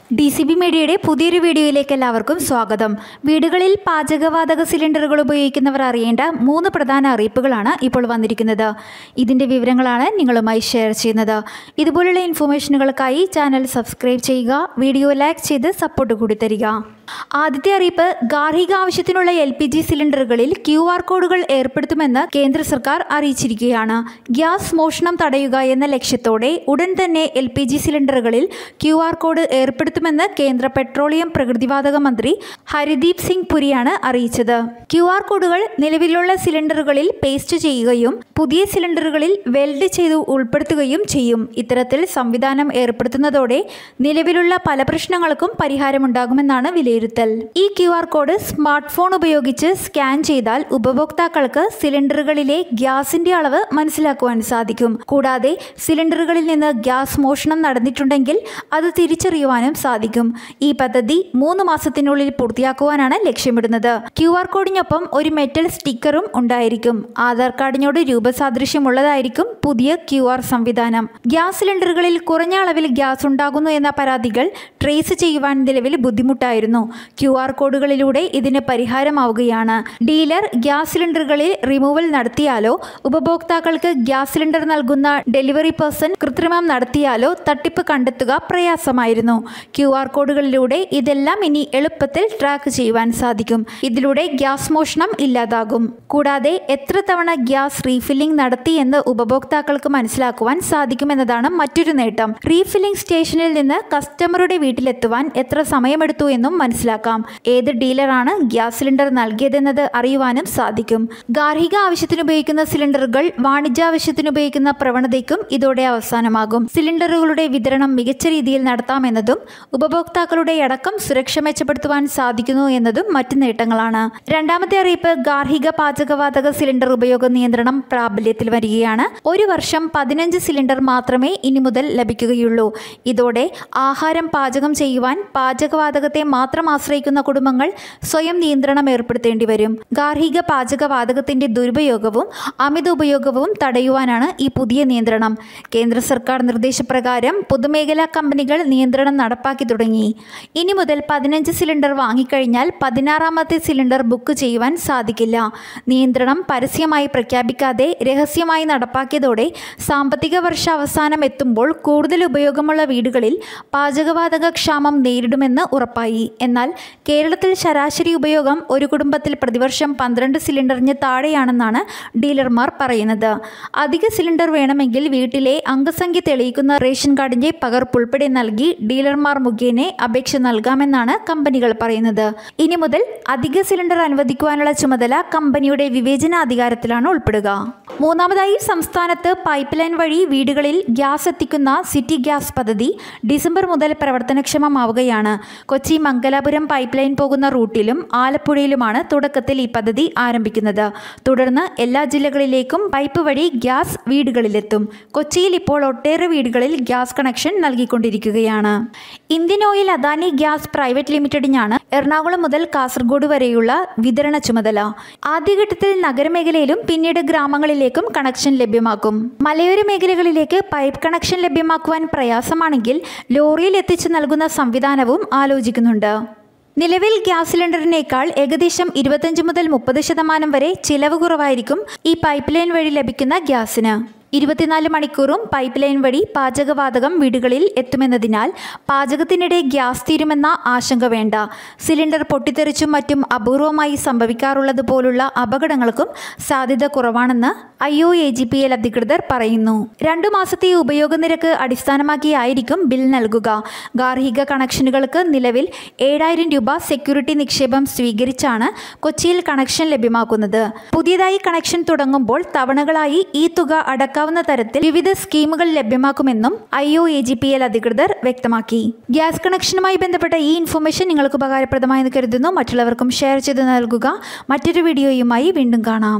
D C B മീഡിയയുടെ പുതിയൊരു വീഡിയോയിലേക്ക് എല്ലാവർക്കും സ്വാഗതം വീടുകളിൽ പാചകവാതക സിലിണ്ടറുകൾ ഉപയോഗിക്കുന്നവർ അറിയേണ്ട മൂന്ന് പ്രധാന അറിയിപ്പുകളാണ് ഇപ്പോൾ വന്നിരിക്കുന്നത് ഇതിൻ്റെ വിവരങ്ങളാണ് നിങ്ങളുമായി ഷെയർ ചെയ്യുന്നത് ഇതുപോലുള്ള ഇൻഫോർമേഷനുകൾക്കായി ചാനൽ സബ്സ്ക്രൈബ് ചെയ്യുക വീഡിയോ ലൈക്ക് ചെയ്ത് സപ്പോർട്ട് കൂടി തരിക ആദ്യത്തെ അറിയിപ്പ് ഗാർഹിക ആവശ്യത്തിനുള്ള എൽ പി ജി സിലിണ്ടറുകളിൽ ക്യു ആർ കോഡുകൾ ഏർപ്പെടുത്തുമെന്ന് കേന്ദ്ര സർക്കാർ അറിയിച്ചിരിക്കുകയാണ് ഗ്യാസ് മോഷണം തടയുക എന്ന ലക്ഷ്യത്തോടെ ഉടൻ തന്നെ എൽ പി ജി സിലിണ്ടറുകളിൽ ക്യു ആർ കോഡ് ഏർപ്പെടുത്തുമെന്ന് കേന്ദ്ര പെട്രോളിയം പ്രകൃതിവാതക മന്ത്രി ഹരിദീപ് സിംഗ് പുരിയാണ് അറിയിച്ചത് ക്യു ആർ കോഡുകൾ നിലവിലുള്ള സിലിണ്ടറുകളിൽ പേസ്റ്റ് ചെയ്യുകയും പുതിയ സിലിണ്ടറുകളിൽ വെൽഡ് ചെയ്ത് ഉൾപ്പെടുത്തുകയും ചെയ്യും ഇത്തരത്തിൽ സംവിധാനം ഏർപ്പെടുത്തുന്നതോടെ നിലവിലുള്ള പല പ്രശ്നങ്ങൾക്കും പരിഹാരമുണ്ടാകുമെന്നാണ് വിലയിരുത്തൽ ഈ Q R code smart phone ഉപയോഗിച്ച് സ്കാൻ ചെയ്താൽ ഉപഭോക്താക്കൾക്ക് സിലിണ്ടറുകളിലെ ഗ്യാസിന്റെ അളവ് മനസ്സിലാക്കുവാൻ സാധിക്കും കൂടാതെ സിലിണ്ടറുകളിൽ നിന്ന് ഗ്യാസ് മോഷണം നടന്നിട്ടുണ്ടെങ്കിൽ അത് തിരിച്ചറിയുവാനും സാധിക്കും ഈ പദ്ധതി മൂന്ന് മാസത്തിനുള്ളിൽ പൂർത്തിയാക്കുവാനാണ് ലക്ഷ്യമിടുന്നത് ക്യു ആർ കോഡിനൊപ്പം ഒരു മെറ്റൽ സ്റ്റിക്കറും ഉണ്ടായിരിക്കും ആധാർ കാർഡിനോട് രൂപസാദൃശ്യമുള്ളതായിരിക്കും പുതിയ ക്യു ആർ സംവിധാനം ഗ്യാസ് സിലിണ്ടറുകളിൽ കുറഞ്ഞ അളവിൽ ഗ്യാസ് ഉണ്ടാകുന്നു എന്ന പരാതികൾ ട്രേസ് ചെയ്യുവാൻ നിലവിൽ ബുദ്ധിമുട്ടായിരുന്നു ക്യു ആർ കോഡുകളിലൂടെ ഇതിന് പരിഹാരമാവുകയാണ് ഡീലർ ഗ്യാസ് സിലിണ്ടറുകളിൽ റിമൂവൽ നടത്തിയാലോ ഉപഭോക്താക്കൾക്ക് ഗ്യാസ് സിലിണ്ടർ നൽകുന്ന ഡെലിവറി പേഴ്സൺ കൃത്രിമം നടത്തിയാലോ തട്ടിപ്പ് കണ്ടെത്തുക പ്രയാസമായിരുന്നു ക്യു ആർ കോഡുകളിലൂടെ ഇതെല്ലാം ഇനി എളുപ്പത്തിൽ ട്രാക്ക് ചെയ്യുവാൻ സാധിക്കും ഇതിലൂടെ ഗ്യാസ് മോഷണം ഇല്ലാതാകും കൂടാതെ എത്ര തവണ ഗ്യാസ് റീഫില്ലിംഗ് നടത്തി എന്ന് ഉപഭോക്താക്കൾക്ക് മനസ്സിലാക്കുവാൻ സാധിക്കുമെന്നതാണ് മറ്റൊരു നേട്ടം റീഫില്ലിംഗ് സ്റ്റേഷനിൽ നിന്ന് കസ്റ്റമറുടെ വീട്ടിലെത്തുവാൻ എത്ര സമയമെടുത്തു എന്നും മനസ്സിലാക്കാം ഏത് ഡീലറാണ് ഗ്യാസ് സിലിണ്ടർ നൽകിയതെന്നത് അറിയുവാനും സാധിക്കും ഗാർഹിക ആവശ്യത്തിന് ഉപയോഗിക്കുന്ന സിലിണ്ടറുകൾ വാണിജ്യാവശ്യത്തിന് ഉപയോഗിക്കുന്ന പ്രവണതയ്ക്കും ഇതോടെ അവസാനമാകും സിലിണ്ടറുകളുടെ വിതരണം മികച്ച രീതിയിൽ നടത്താമെന്നതും ഉപഭോക്താക്കളുടെ അടക്കം സുരക്ഷ മെച്ചപ്പെടുത്തുവാൻ സാധിക്കുന്നു എന്നതും മറ്റു നേട്ടങ്ങളാണ് രണ്ടാമത്തെ അറിയിപ്പ് ഗാർഹിക പാചകവാതക സിലിണ്ടർ ഉപയോഗ നിയന്ത്രണം പ്രാബല്യത്തിൽ വരികയാണ് ഒരു വർഷം പതിനഞ്ച് സിലിണ്ടർ മാത്രമേ ഇനി മുതൽ ലഭിക്കുകയുള്ളൂ ഇതോടെ ആഹാരം പാചകം ചെയ്യുവാൻ പാചകവാതകത്തെ മാത്രം ആശ്രയിക്കുന്ന കുടുംബങ്ങൾ സ്വയം നിയന്ത്രണം ഏർപ്പെടുത്തേണ്ടി വരും ഗാർഹിക പാചകവാതകത്തിന്റെ ദുരുപയോഗവും അമിത ഉപയോഗവും തടയുവാനാണ് ഈ പുതിയ നിയന്ത്രണം കേന്ദ്ര സർക്കാർ നിർദ്ദേശപ്രകാരം പൊതുമേഖലാ കമ്പനികൾ നിയന്ത്രണം നടപ്പാക്കി തുടങ്ങി ഇനി മുതൽ പതിനഞ്ച് സിലിണ്ടർ വാങ്ങിക്കഴിഞ്ഞാൽ പതിനാറാമത്തെ സിലിണ്ടർ ബുക്ക് ചെയ്യുവാൻ സാധിക്കില്ല നിയന്ത്രണം പരസ്യമായി പ്രഖ്യാപിക്കാതെ രഹസ്യമായി നടപ്പാക്കിയതോടെ സാമ്പത്തിക വർഷ അവസാനം എത്തുമ്പോൾ കൂടുതൽ ഉപയോഗമുള്ള വീടുകളിൽ പാചകവാതക ക്ഷാമം നേരിടുമെന്ന് ഉറപ്പായി എന്നാൽ കേരളത്തിൽ ശരാശരി ഉപയോഗം ഒരു കുടുംബത്തിൽ പ്രതിവർഷം പന്ത്രണ്ട് സിലിണ്ടറിന് താഴെയാണെന്നാണ് ഡീലർമാർ പറയുന്നത് അധിക സിലിണ്ടർ വേണമെങ്കിൽ വീട്ടിലെ അംഗസംഖ്യ തെളിയിക്കുന്ന റേഷൻ കാർഡിന്റെ പകർപ്പുൾപ്പെടെ നൽകി ഡീലർമാർ മുഖേന അപേക്ഷ നൽകാമെന്നാണ് കമ്പനികൾ പറയുന്നത് ഇനി മുതൽ അധിക സിലിണ്ടർ അനുവദിക്കുവാനുള്ള ചുമതല കമ്പനിയുടെ വിവേചനാധികാരത്തിലാണ് ഉൾപ്പെടുക മൂന്നാമതായി സംസ്ഥാനത്ത് പൈപ്പ് ലൈൻ വഴി വീടുകളിൽ ഗ്യാസ് എത്തിക്കുന്ന സിറ്റി ഗ്യാസ് പദ്ധതി ഡിസംബർ മുതൽ പ്രവർത്തനക്ഷമമാവുകയാണ് കൊച്ചി മംഗലാപുരം പൈപ്പ് ലൈൻ പോകുന്ന റൂട്ടിലും ആലപ്പുഴയിലുമാണ് തുടക്കത്തിൽ ഈ പദ്ധതി ആരംഭിക്കുന്നത് തുടർന്ന് എല്ലാ ജില്ലകളിലേക്കും പൈപ്പ് വഴി ഗ്യാസ് വീടുകളിലെത്തും കൊച്ചിയിൽ ഇപ്പോൾ ഒട്ടേറെ വീടുകളിൽ ഗ്യാസ് കണക്ഷൻ നൽകിക്കൊണ്ടിരിക്കുകയാണ് Indian Oil Adani gas private ലിമിറ്റഡിനാണ് എറണാകുളം മുതൽ കാസർഗോഡ് വരെയുള്ള വിതരണ ചുമതല ആദ്യഘട്ടത്തിൽ നഗരമേഖലയിലും പിന്നീട് ഗ്രാമങ്ങളിലേക്കും കണക്ഷൻ ലഭ്യമാക്കും മലയോര മേഖലകളിലേക്ക് പൈപ്പ് കണക്ഷൻ ലഭ്യമാക്കുവാൻ പ്രയാസമാണെങ്കിൽ ലോറിയിൽ എത്തിച്ചു നൽകുന്ന സംവിധാനവും ആലോചിക്കുന്നുണ്ട് നിലവിൽ ഗ്യാസ് സിലിണ്ടറിനേക്കാൾ ഏകദേശം ഇരുപത്തഞ്ച് മുതൽ മുപ്പത് ശതമാനം വരെ ചിലവ് കുറവായിരിക്കും ഈ പൈപ്പ് ലൈൻ വഴി ലഭിക്കുന്ന ഗ്യാസിന് ഇരുപത്തിനാല് മണിക്കൂറും പൈപ്പ് ലൈൻ വഴി പാചകവാതകം വീടുകളിൽ എത്തുമെന്നതിനാൽ പാചകത്തിനിടെ ഗ്യാസ് തീരുമെന്ന ആശങ്ക വേണ്ട സിലിണ്ടർ പൊട്ടിത്തെറിച്ചും മറ്റും അപൂർവമായി സംഭവിക്കാറുള്ളത് പോലുള്ള അപകടങ്ങൾക്കും സാധ്യത കുറവാണെന്ന് I O A G P L അധികൃതർ പറയുന്നു രണ്ടു മാസത്തെ ഉപയോഗ നിരക്ക് അടിസ്ഥാനമാക്കിയായിരിക്കും ബിൽ നൽകുക ഗാർഹിക കണക്ഷനുകൾക്ക് നിലവിൽ ഏഴായിരം രൂപ സെക്യൂരിറ്റി നിക്ഷേപം സ്വീകരിച്ചാണ് കൊച്ചിയിൽ കണക്ഷൻ ലഭ്യമാക്കുന്നത് പുതിയതായി കണക്ഷൻ തുടങ്ങുമ്പോൾ തവണകളായി ഈ തുക അടക്കം നടക്കാവുന്ന തരത്തിൽ വിവിധ സ്കീമുകൾ ലഭ്യമാക്കുമെന്നും I O A G P L അധികൃതർ വ്യക്തമാക്കി ഗ്യാസ് കണക്ഷനുമായി ബന്ധപ്പെട്ട ഈ ഇൻഫർമേഷൻ നിങ്ങൾക്ക് ഉപകാരപ്രദമായെന്ന് കരുതുന്നു മറ്റുള്ളവർക്കും ഷെയർ ചെയ്ത് നൽകുക മറ്റൊരു വീഡിയോയുമായി വീണ്ടും കാണാം